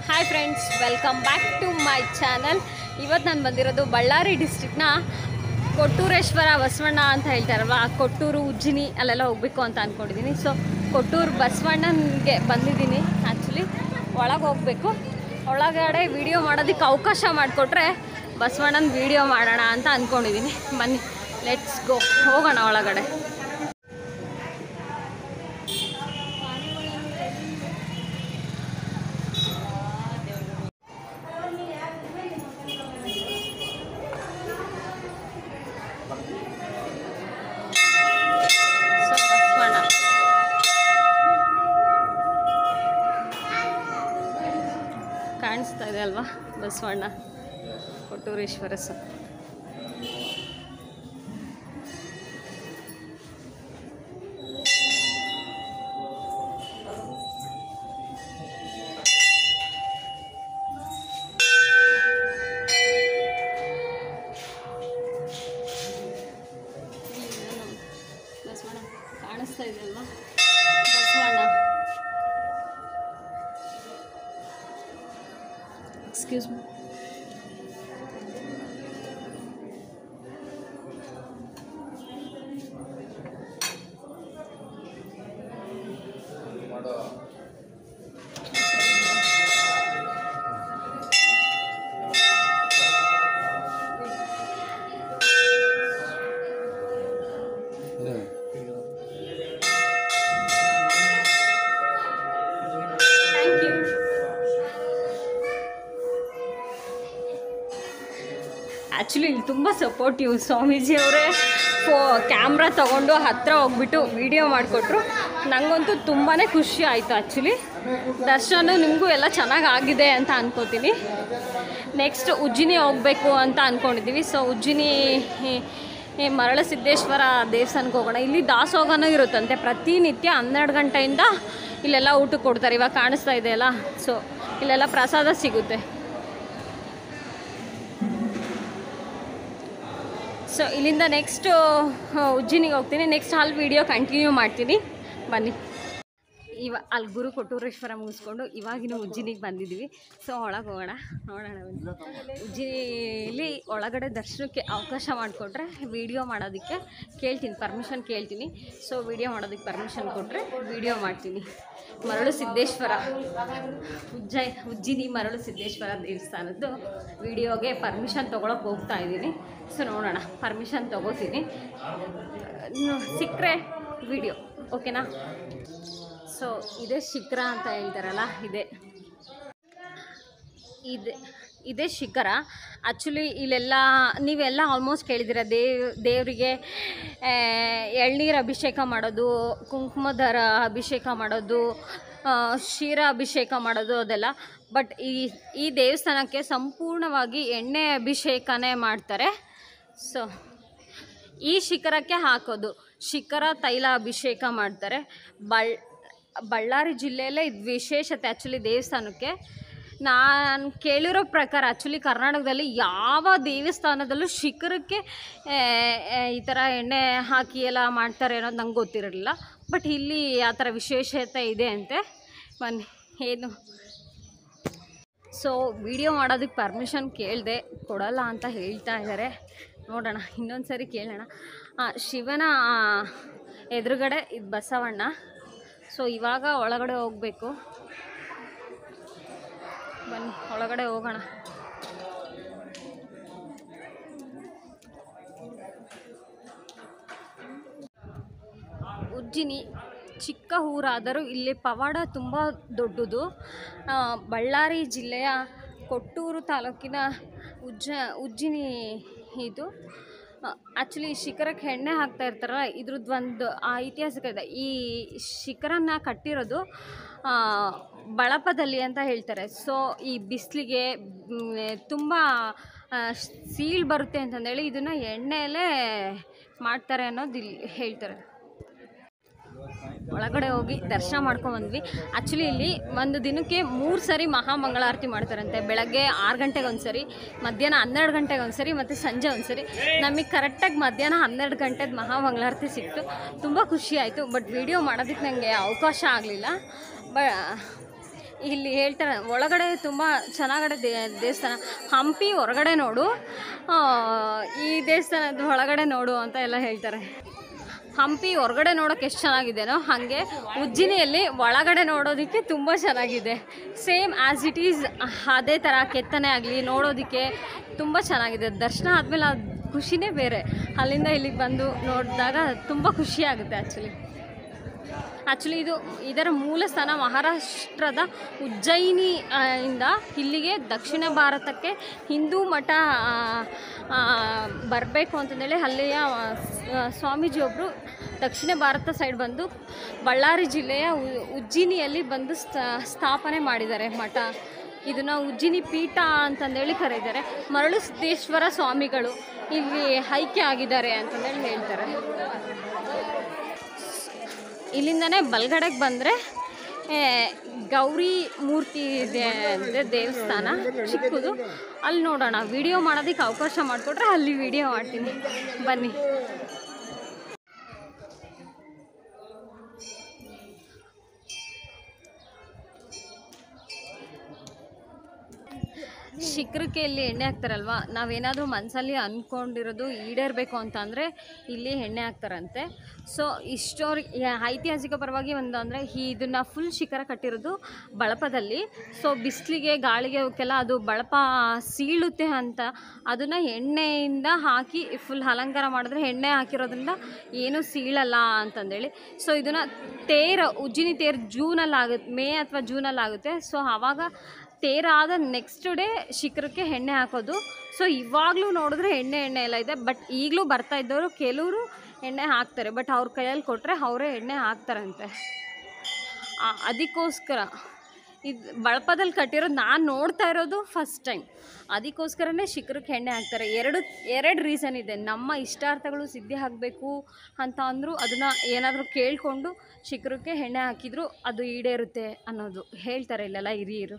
Hi friends welcome back to my channel ಇವತ್ತು ನಾನು ಬಂದಿರೋದು ಬಳ್ಳಾರಿ ಡಿಸ್ಟ್ರಿಕ್ನ ಕೊಟ್ಟೂರೇಶ್ವರ ಬಸವಣ್ಣ ಅಂತ ಹೇಳ್ತಾರಲ್ವ ಆ ಕೊಟ್ಟೂರು ಉಜ್ಜಿನಿ ಅಲ್ಲೆಲ್ಲ ಹೋಗಬೇಕು ಅಂತ ಅಂದ್ಕೊಂಡಿದ್ದೀನಿ ಸೊ ಕೊಟ್ಟೂರು ಬಸವಣ್ಣನಿಗೆ ಬಂದಿದ್ದೀನಿ ಆ್ಯಕ್ಚುಲಿ ಒಳಗೆ ಹೋಗಬೇಕು ಒಳಗಡೆ ವಿಡಿಯೋ ಮಾಡೋದಕ್ಕೆ ಅವಕಾಶ ಮಾಡಿಕೊಟ್ರೆ ಬಸವಣ್ಣನ ವಿಡಿಯೋ ಮಾಡೋಣ ಅಂತ ಅಂದ್ಕೊಂಡಿದ್ದೀನಿ ಬನ್ನಿ ಲೆಟ್ಸ್ ಗೋ ಹೋಗೋಣ ಒಳಗಡೆ ಸೊ ಬಸವಣ್ಣ ಕಾಣಿಸ್ತಾ ಇದೆ ಅಲ್ವಾ ಬಸವಣ್ಣ ಕೊಟ್ಟೂರೇಶ್ವರ ಸ ಬಸವಣ್ಣ ಕಾಣಿಸ್ತಾ ಇದೆ ಅಲ್ವಾ Basavanna excuse me thank you actually ಇಲ್ಲಿ ತುಂಬ ಸಪೋರ್ಟಿವ್ ಸ್ವಾಮೀಜಿ ಅವರೇ ಫೋ ಕ್ಯಾಮ್ರಾ ತೊಗೊಂಡು ಹತ್ತಿರ ಹೋಗ್ಬಿಟ್ಟು ವಿಡಿಯೋ ಮಾಡಿಕೊಟ್ರು ನನಗಂತೂ ತುಂಬಾ ಖುಷಿ ಆಯಿತು ಆ್ಯಕ್ಚುಲಿ ದರ್ಶನ ನಿಮಗೂ ಎಲ್ಲ ಚೆನ್ನಾಗಿ ಆಗಿದೆ ಅಂತ ಅನ್ಕೋತೀನಿ ನೆಕ್ಸ್ಟ್ ಉಜ್ಜಿನಿ ಹೋಗಬೇಕು ಅಂತ ಅಂದ್ಕೊಂಡಿದ್ದೀವಿ ಸೊ ಉಜ್ಜಿನಿ ಈ ಮರಳ ಸಿದ್ದೇಶ್ವರ ದೇವಸ್ಥಾನಕ್ಕೆ ಹೋಗೋಣ ಇಲ್ಲಿ ದಾಸೋಗನೂ ಇರುತ್ತಂತೆ ಪ್ರತಿನಿತ್ಯ ಹನ್ನೆರಡು ಗಂಟೆಯಿಂದ ಇಲ್ಲೆಲ್ಲ ಊಟಕ್ಕೆ ಕೊಡ್ತಾರೆ ಇವಾಗ ಕಾಣಿಸ್ತಾ ಇದೆಯಲ್ಲ ಸೊ ಇಲ್ಲೆಲ್ಲ ಪ್ರಸಾದ ಸಿಗುತ್ತೆ ಸೊ ಇಲ್ಲಿಂದ ನೆಕ್ಸ್ಟು ಉಜ್ಜಿನಿಗೆ ಹೋಗ್ತೀನಿ ನೆಕ್ಸ್ಟ್ ಅಲ್ಲಿ ವಿಡಿಯೋ ಕಂಟಿನ್ಯೂ ಮಾಡ್ತೀನಿ ಬನ್ನಿ ಇವ ಅಲ್ಲಿ ಗುರು ಕೊಟ್ಟೂರೇಶ್ವರ ಮುಗಿಸ್ಕೊಂಡು ಇವಾಗಿನ ಉಜ್ಜಿನಿಗೆ ಬಂದಿದ್ದೀವಿ ಸೊ ಒಳಗೆ ಹೋಗೋಣ ನೋಡೋಣ ಬನ್ನಿ. ಉಜ್ಜಿನಿಲಿ ಒಳಗಡೆ ದರ್ಶನಕ್ಕೆ ಅವಕಾಶ ಮಾಡಿಕೊಟ್ರೆ ವಿಡಿಯೋ ಮಾಡೋದಕ್ಕೆ ಕೇಳ್ತೀನಿ ಪರ್ಮಿಷನ್ ಕೇಳ್ತೀನಿ ಸೊ ವಿಡಿಯೋ ಮಾಡೋದಕ್ಕೆ ಪರ್ಮಿಷನ್ ಕೊಟ್ಟರೆ ವಿಡಿಯೋ ಮಾಡ್ತೀನಿ ಮರಳು ಸಿದ್ದೇಶ್ವರ ಉಜ್ಜೈ ಉಜ್ಜಿನಿ ಮರಳು ಸಿದ್ದೇಶ್ವರ ದೇವಸ್ಥಾನದ್ದು ವಿಡಿಯೋಗೆ ಪರ್ಮಿಷನ್ ತೊಗೊಳಕ್ಕೆ ಹೋಗ್ತಾ ಇದ್ದೀನಿ ಸೊ ನೋಡೋಣ ಪರ್ಮಿಷನ್ ತೊಗೋತೀನಿ ಸಿಕ್ಕರೆ ವಿಡಿಯೋ ಓಕೆನಾ ಸೊ ಇದೇ ಶಿಖರ ಅಂತ ಹೇಳ್ತಾರಲ್ಲ ಇದೆ ಇದೆ ಇದೇ ಶಿಖರ ಆ್ಯಕ್ಚುಲಿ ಇಲ್ಲೆಲ್ಲ ನೀವೆಲ್ಲ ಆಲ್ಮೋಸ್ಟ್ ಕೇಳಿದ್ದೀರ ದೇವ್ ದೇವರಿಗೆ ಎಳ್ನೀರು ಅಭಿಷೇಕ ಮಾಡೋದು ಕುಂಕುಮದರ ಅಭಿಷೇಕ ಮಾಡೋದು ಆ, ಕ್ಷೀರ ಅಭಿಷೇಕ ಮಾಡೋದು ಅದೆಲ್ಲ ಬಟ್ ಈ ಈ ದೇವಸ್ಥಾನಕ್ಕೆ ಸಂಪೂರ್ಣವಾಗಿ ಎಣ್ಣೆ ಅಭಿಷೇಕನೇ ಮಾಡ್ತಾರೆ ಸೊ ಈ ಶಿಖರಕ್ಕೆ ಹಾಕೋದು ಶಿಖರ ತೈಲ ಅಭಿಷೇಕ ಮಾಡ್ತಾರೆ ಬಳ್ ಬಳ್ಳಾರಿ ಜಿಲ್ಲೆಯಲ್ಲೇ ಇದು ವಿಶೇಷತೆ ಆ್ಯಕ್ಚುಲಿ ದೇವಸ್ಥಾನಕ್ಕೆ ನಾನು ಕೇಳಿರೋ ಪ್ರಕಾರ ಆ್ಯಕ್ಚುಲಿ ಕರ್ನಾಟಕದಲ್ಲಿ ಯಾವ ದೇವಸ್ಥಾನದಲ್ಲೂ ಶಿಖರಕ್ಕೆ ಆ, ಆ, ಈ ಥರ ಎಣ್ಣೆ ಹಾಕಿ ಎಲ್ಲ ಮಾಡ್ತಾರೆ ಅನ್ನೋದು ನಂಗೆ ಗೊತ್ತಿರಲಿಲ್ಲ ಬಟ್ ಇಲ್ಲಿ ಆ ಥರ ವಿಶೇಷತೆ ಇದೆ ಅಂತೆ ಬನ್ನಿ ಏನು ಸೊ ವಿಡಿಯೋ ಮಾಡೋದಕ್ಕೆ ಪರ್ಮಿಷನ್ ಕೇಳಿದೆ ಕೊಡಲ್ಲ ಅಂತ ಹೇಳ್ತಾ ಇದ್ದಾರೆ ನೋಡೋಣ ಇನ್ನೊಂದು ಸರಿ ಕೇಳೋಣ ಆ, ಶಿವನ ಆ, ಎದುರುಗಡೆ ಇದು ಬಸವಣ್ಣ ಸೊ ಇವಾಗ ಒಳಗಡೆ ಹೋಗಬೇಕು ಬನ್ನಿ ಒಳಗಡೆ ಹೋಗೋಣ ಉಜ್ಜಿನಿ ಚಿಕ್ಕ ಊರಾದರೂ ಇಲ್ಲಿ ಪವಾಡ ತುಂಬ ದೊಡ್ಡದು ಆ, ಬಳ್ಳಾರಿ ಜಿಲ್ಲೆಯ ಕೊಟ್ಟೂರು ತಾಲೂಕಿನ ಉಜ್ಜ ಉಜ್ಜಿನಿ ಇದು ಆ್ಯಕ್ಚುಲಿ ಶಿಖರಕ್ಕೆ ಎಣ್ಣೆ ಹಾಕ್ತಾ ಇರ್ತಾರಲ್ಲ ಇದ್ರದ್ದು ಒಂದು ಆ ಐತಿಹಾಸಿಕ ಇದೆ ಈ ಶಿಖರನ್ನ ಕಟ್ಟಿರೋದು ಆ, ಬಳಪದಲ್ಲಿ ಅಂತ ಹೇಳ್ತಾರೆ ಸೊ ಈ ಬಿಸಿಲಿಗೆ ತುಂಬ ಸೀಲ್ ಬರುತ್ತೆ ಅಂತಂದೇಳಿ ಇದನ್ನು ಎಣ್ಣೆಯಲ್ಲೇ ಮಾಡ್ತಾರೆ ಅನ್ನೋದು ಇಲ್ಲಿ ಹೇಳ್ತಾರೆ ಒಳಗಡೆ ಹೋಗಿ ದರ್ಶನ ಮಾಡ್ಕೊಂಡು ಬಂದ್ವಿ ಆ್ಯಕ್ಚುಲಿ ಇಲ್ಲಿ ಒಂದು ದಿನಕ್ಕೆ ಮೂರು ಸರಿ ಮಹಾಮಂಗಳಾರತಿ ಮಾಡ್ತಾರಂತೆ ಬೆಳಗ್ಗೆ ಆರು ಗಂಟೆಗೆ ಒಂದು ಸರಿ ಮಧ್ಯಾಹ್ನ ಹನ್ನೆರಡು ಗಂಟೆಗೆ ಒಂದು ಸರಿ ಮತ್ತು ಸಂಜೆ ಒಂದು ಸರಿ ನಮಗೆ ಕರೆಕ್ಟಾಗಿ ಮಧ್ಯಾಹ್ನ ಹನ್ನೆರಡು ಗಂಟೆದು ಮಹಾಮಂಗಳಾರತಿ ಸಿಕ್ತು ತುಂಬ ಖುಷಿ ಆಯಿತು ಬಟ್ ವಿಡಿಯೋ ಮಾಡೋದಕ್ಕೆ ನನಗೆ ಅವಕಾಶ ಆಗಲಿಲ್ಲ ಬ ಇಲ್ಲಿ ಹೇಳ್ತಾರೆ ಒಳಗಡೆ ತುಂಬ ಚೆನ್ನಾಗಡೆ ದೇ ದೇವಸ್ಥಾನ ಹಂಪಿ ಹೊರಗಡೆ ನೋಡು ಆ, ಈ ದೇವಸ್ಥಾನದ ಒಳಗಡೆ ನೋಡು ಅಂತ ಎಲ್ಲ ಹೇಳ್ತಾರೆ ಹಂಪಿ ಹೊರಗಡೆ ನೋಡೋಕೆ ಎಷ್ಟು ಚೆನ್ನಾಗಿದೆನೋ ಹಾಗೆ ಉಜ್ಜಿನಿಯಲ್ಲಿ ಒಳಗಡೆ ನೋಡೋದಕ್ಕೆ ತುಂಬ ಚೆನ್ನಾಗಿದೆ ಸೇಮ್ ಆ್ಯಸ್ ಇಟ್ ಈಸ್ ಅದೇ ಥರ ಕೆತ್ತನೆ ಆಗಲಿ ನೋಡೋದಕ್ಕೆ ತುಂಬ ಚೆನ್ನಾಗಿದೆ ದರ್ಶನ ಆದಮೇಲೆ ಅದು ಖುಷಿನೇ ಬೇರೆ ಅಲ್ಲಿಂದ ಇಲ್ಲಿಗೆ ಬಂದು ನೋಡಿದಾಗ ತುಂಬ ಖುಷಿ ಆಗುತ್ತೆ ಆ್ಯಕ್ಚುಲಿ ಆ್ಯಕ್ಚುಲಿ ಇದು ಇದರ ಮೂಲ ಸ್ಥಾನ ಮಹಾರಾಷ್ಟ್ರದ ಉಜ್ಜಯಿನಿ ಆ, ಇಂದ ಇಲ್ಲಿಗೆ ದಕ್ಷಿಣ ಭಾರತಕ್ಕೆ ಹಿಂದೂ ಮಠ ಬರಬೇಕು ಅಂತಂದೇಳಿ ಅಲ್ಲಿಯ ಆ, ಸ- ಸ್ವಾಮೀಜಿಯೊಬ್ಬರು ದಕ್ಷಿಣ ಭಾರತ ಸೈಡ್ ಬಂದು ಬಳ್ಳಾರಿ ಜಿಲ್ಲೆಯ ಉ- ಉಜ್ಜಿನಿಯಲ್ಲಿ ಬಂದು ಸ್ಥ- ಸ್ಥಾಪನೆ ಮಾಡಿದ್ದಾರೆ ಮಠ ಇದನ್ನು ಉಜ್ಜಿನಿ ಪೀಠ ಅಂತಂದೇಳಿ ಕರೀತಾರೆ ಮರಳು ಸಿದ್ದೇಶ್ವರ ಸ್ವಾಮಿಗಳು ಇಲ್ಲಿ ಐಕ್ಯ ಆಗಿದ್ದಾರೆ ಅಂತಂದೇಳಿ ಹೇಳ್ತಾರೆ ಇಲ್ಲಿಂದನೇ ಬಲ್ಗಡೆಗೆ ಬಂದರೆ ಗೌರಿ ಮೂರ್ತಿ ಇದೆ ಅಂದರೆ ದೇವಸ್ಥಾನ ಚಿಕ್ಕದು ಅಲ್ಲಿ ನೋಡೋಣ ವಿಡಿಯೋ ಮಾಡೋದಕ್ಕೆ ಅವಕಾಶ ಮಾಡಿಕೊಟ್ರೆ ಅಲ್ಲಿ ವಿಡಿಯೋ ಮಾಡ್ತೀನಿ ಬನ್ನಿ ಶಿಖರಕ್ಕೆ ಇಲ್ಲಿ ಎಣ್ಣೆ ಹಾಕ್ತಾರಲ್ವ ನಾವೇನಾದರೂ ಮನಸ್ಸಲ್ಲಿ ಅಂದ್ಕೊಂಡಿರೋದು ಈಡೇರಬೇಕು ಅಂತ ಅಂದರೆ ಇಲ್ಲಿ ಎಣ್ಣೆ ಹಾಕ್ತಾರಂತೆ ಸೊ ಇಷ್ಟೋರಿ ಐತಿಹಾಸಿಕ ಪರವಾಗಿ ಒಂದು ಅಂದರೆ ಇದನ್ನು ಫುಲ್ ಶಿಖರ ಕಟ್ಟಿರೋದು ಬಳಪದಲ್ಲಿ ಸೊ ಬಿಸಿಲಿಗೆ ಗಾಳಿಗೆ ಅವಕ್ಕೆಲ್ಲ ಅದು ಬಳಪ ಸೀಳುತ್ತೆ ಅಂತ ಅದನ್ನು ಎಣ್ಣೆಯಿಂದ ಹಾಕಿ ಫುಲ್ ಅಲಂಕಾರ ಮಾಡಿದ್ರೆ ಎಣ್ಣೆ ಹಾಕಿರೋದ್ರಿಂದ ಏನೂ ಸೀಳಲ್ಲ ಅಂತಂದೇಳಿ ಸೊ ಇದನ್ನು ತೇರು ಉಜ್ಜಿನಿ ತೇರು ಜೂನಲ್ಲಿ ಆಗುತ್ತೆ ಮೇ ಅಥವಾ ಜೂನಲ್ಲಿ ಆಗುತ್ತೆ ಸೊ ಆವಾಗ ತೇರಾದ ನೆಕ್ಸ್ಟ್ ಡೇ ಶಿಖರಕ್ಕೆ ಎಣ್ಣೆ ಹಾಕೋದು ಸೊ ಇವಾಗಲೂ ನೋಡಿದ್ರೆ ಎಣ್ಣೆ ಎಣ್ಣೆ ಎಲ್ಲ ಇದೆ ಬಟ್ ಈಗಲೂ ಬರ್ತಾ ಇದ್ದವರು ಕೆಲವರು ಎಣ್ಣೆ ಹಾಕ್ತಾರೆ ಬಟ್ ಅವ್ರ ಕೈಯಲ್ಲಿ ಕೊಟ್ಟರೆ ಅವರೇ ಎಣ್ಣೆ ಹಾಕ್ತಾರಂತೆ ಆ- ಅದಕ್ಕೋಸ್ಕರ ಇದು ಬಳಪದಲ್ಲಿ ಕಟ್ಟಿರೋದು ನಾನು ನೋಡ್ತಾ ಇರೋದು ಫಸ್ಟ್ ಟೈಮ್ ಅದಕ್ಕೋಸ್ಕರನೇ ಶಿಖರಕ್ಕೆ ಎಣ್ಣೆ ಹಾಕ್ತಾರೆ ಎರಡು ಎರಡು ರೀಸನ್ ಇದೆ ನಮ್ಮ ಇಷ್ಟಾರ್ಥಗಳು ಸಿದ್ಧಿ ಆಗಬೇಕು ಅಂತ ಅಂದರೂ ಅದನ್ನು ಏನಾದರೂ ಕೇಳಿಕೊಂಡು ಶಿಖರಕ್ಕೆ ಎಣ್ಣೆ ಹಾಕಿದರೂ ಅದು ಈಡೇರುತ್ತೆ ಅನ್ನೋದು ಹೇಳ್ತಾರೆ ಇಲ್ಲೆಲ್ಲ ಹಿರಿಯರು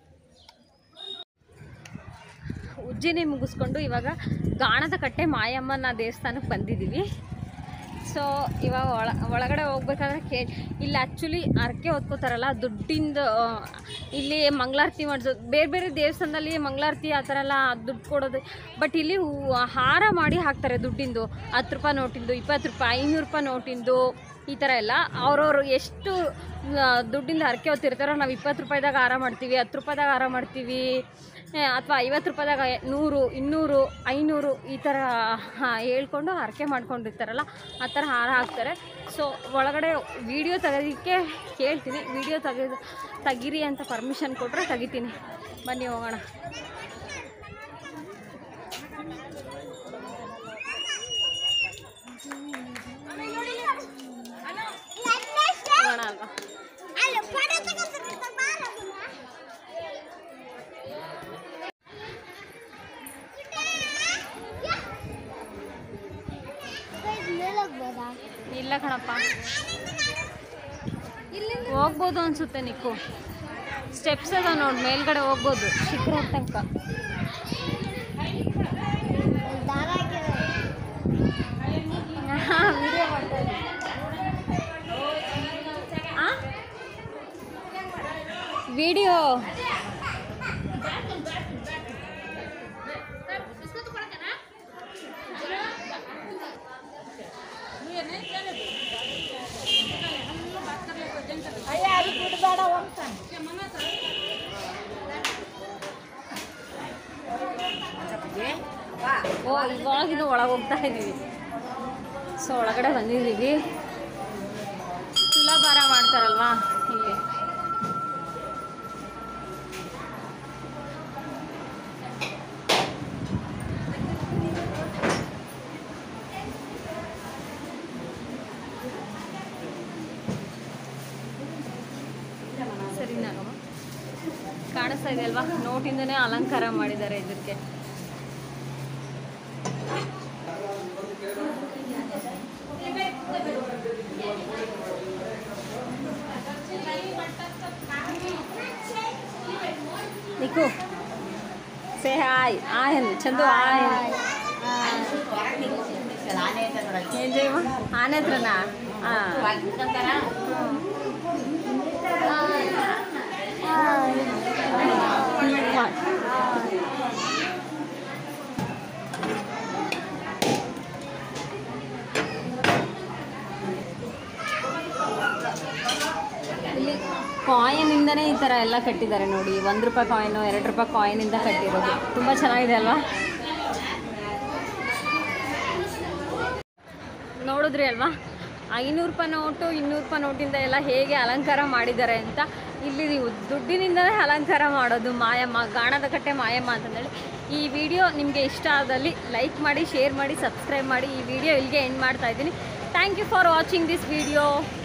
ಉಜ್ಜಿನಿ ಮುಗಿಸ್ಕೊಂಡು ಇವಾಗ ಗಾಣದ ಕಟ್ಟೆ ಮಾಯಮ್ಮನ ದೇವಸ್ಥಾನಕ್ಕೆ ಬಂದಿದ್ದೀವಿ ಸೊ ಇವಾಗ ಒಳ ಒಳಗಡೆ ಹೋಗ್ಬೇಕಾದ್ರೆ ಕೇ ಇಲ್ಲಿ ಆ್ಯಕ್ಚುಲಿ ಅರ್ಕೆ ಹೊತ್ಕೋತಾರಲ್ಲ ದುಡ್ಡಿಂದ ಆ, ಇಲ್ಲಿ ಮಂಗಳಾರತಿ ಮಾಡಿಸೋದು ಬೇರೆ ಬೇರೆ ದೇವಸ್ಥಾನದಲ್ಲಿ ಮಂಗಳಾರತಿ ಆ ಥರ ಎಲ್ಲ ದುಡ್ಡು ಕೊಡೋದು ಬಟ್ ಇಲ್ಲಿ ಹೂ- ಹಾರ ಮಾಡಿ ಹಾಕ್ತಾರೆ ದುಡ್ಡಿಂದು ಹತ್ತು ರೂಪಾಯಿ ನೋಟಿಂದು ಇಪ್ಪತ್ತು ರೂಪಾಯಿ ಐನೂರು ರೂಪಾಯಿ ನೋಟಿಂದು ಈ ಥರ ಎಲ್ಲ ಅವ್ರವ್ರು ಎಷ್ಟು ಆ, ದುಡ್ಡಿಂದ ಹರಕೆ ಹೊತ್ತಿರ್ತಾರೋ ನಾವು ಇಪ್ಪತ್ತು ರೂಪಾಯಿದಾಗ ಹಾರ ಮಾಡ್ತೀವಿ ಹತ್ತು ರೂಪಾಯಿದಾಗ ಹಾರ ಮಾಡ್ತೀವಿ ಅಥವಾ ಐವತ್ತು ರೂಪಾಯಿದಾಗ ನೂರು ಇನ್ನೂರು ಐನೂರು ಈ ಥರ ಹಾ, ಹೇಳ್ಕೊಂಡು ಹರಕೆ ಮಾಡ್ಕೊಂಡಿರ್ತಾರಲ್ಲ ಆ ಥರ ಹಾರ ಹಾಕ್ತಾರೆ ಸೊ ಒಳಗಡೆ ವಿಡಿಯೋ ತೆಗೋದಕ್ಕೆ ಕೇಳ್ತೀನಿ ವಿಡಿಯೋ ತೆಗೆದು ತೆಗೀರಿ ಅಂತ ಪರ್ಮಿಷನ್ ಕೊಟ್ಟರೆ ತೆಗಿತೀನಿ ಬನ್ನಿ ಹೋಗೋಣ ಹೋಗೋಣ ಅಲ್ವಾ ಇಲ್ಲ ಕಣಪ್ಪ ಹೋಗ್ಬೋದು ಅನ್ಸುತ್ತೆ ನಿಕ್ಕು ಸ್ಟೆಪ್ಸ್ ಅದ ನೋಡಿ ಮೇಲ್ಗಡೆ ಹೋಗ್ಬೋದು ಶಿಖರ ತನಕ ವಿಡಿಯೋ ಮಾಡ್ತಾ ಇದ್ದೀನಿ. ಆ? ವಿಡಿಯೋ ಓ ಇವಾಗಿನ ಒಳಗೆ ಹೋಗ್ತಾ ಇದ್ದೀವಿ ಸೊ ಒಳಗಡೆ ಬಂದಿದ್ದೀವಿ ತುಲಾಭಾರ ಮಾಡ್ತಾರಲ್ವಾ ಇಲ್ಲಿ ಸರಿ ನಾಗಮ್ಮ ಕಾಣಿಸ್ತಾ ಇದೆ ಅಲ್ವಾ ನೋಟಿಂದನೇ ಅಲಂಕಾರ ಮಾಡಿದ್ದಾರೆ ಇದಕ್ಕೆ ನಿಕ್ಕು ಸೇ ಹಾಯ್ ಆಯ್ ಅಂದು ಚಂದು ಆಯ್ ಏನ್ ಜಯಮ್ಮ ಆನೆ ಹತ್ರನಾ ಹಾಂ ಇಲ್ಲಿ ಕಾಯಿನಿಂದನೇ ಈ ಥರ ಎಲ್ಲ ಕಟ್ಟಿದ್ದಾರೆ ನೋಡಿ ಒಂದು ರೂಪಾಯಿ ಕಾಯಿನು ಎರಡು ರೂಪಾಯಿ ಕಾಯಿನಿಂದ ಕಟ್ಟಿರೋದು ತುಂಬ ಚೆನ್ನಾಗಿದೆ ಅಲ್ವಾ ನೋಡಿದ್ರಿ ಅಲ್ವಾ ಐನೂರು ರೂಪಾಯಿ ನೋಟು ಇನ್ನೂರು ರೂಪಾಯಿ ನೋಟಿಂದ ಎಲ್ಲ ಹೇಗೆ ಅಲಂಕಾರ ಮಾಡಿದ್ದಾರೆ ಅಂತ ಇಲ್ಲಿ ನೀವು ದುಡ್ಡಿನಿಂದಲೇ ಅಲಂಕಾರ ಮಾಡೋದು ಮಾಯಮ್ಮ ಗಾಣದ ಕಟ್ಟೆ ಮಾಯಮ್ಮ ಅಂತಂದೇಳಿ ಈ ವಿಡಿಯೋ ನಿಮಗೆ ಇಷ್ಟ ಆದಲ್ಲಿ ಲೈಕ್ ಮಾಡಿ ಶೇರ್ ಮಾಡಿ ಸಬ್ಸ್ಕ್ರೈಬ್ ಮಾಡಿ ಈ ವಿಡಿಯೋ ಇಲ್ಲಿಗೆ ಎಂಡ್ ಮಾಡ್ತಾ ಇದ್ದೀನಿ thank you for watching this video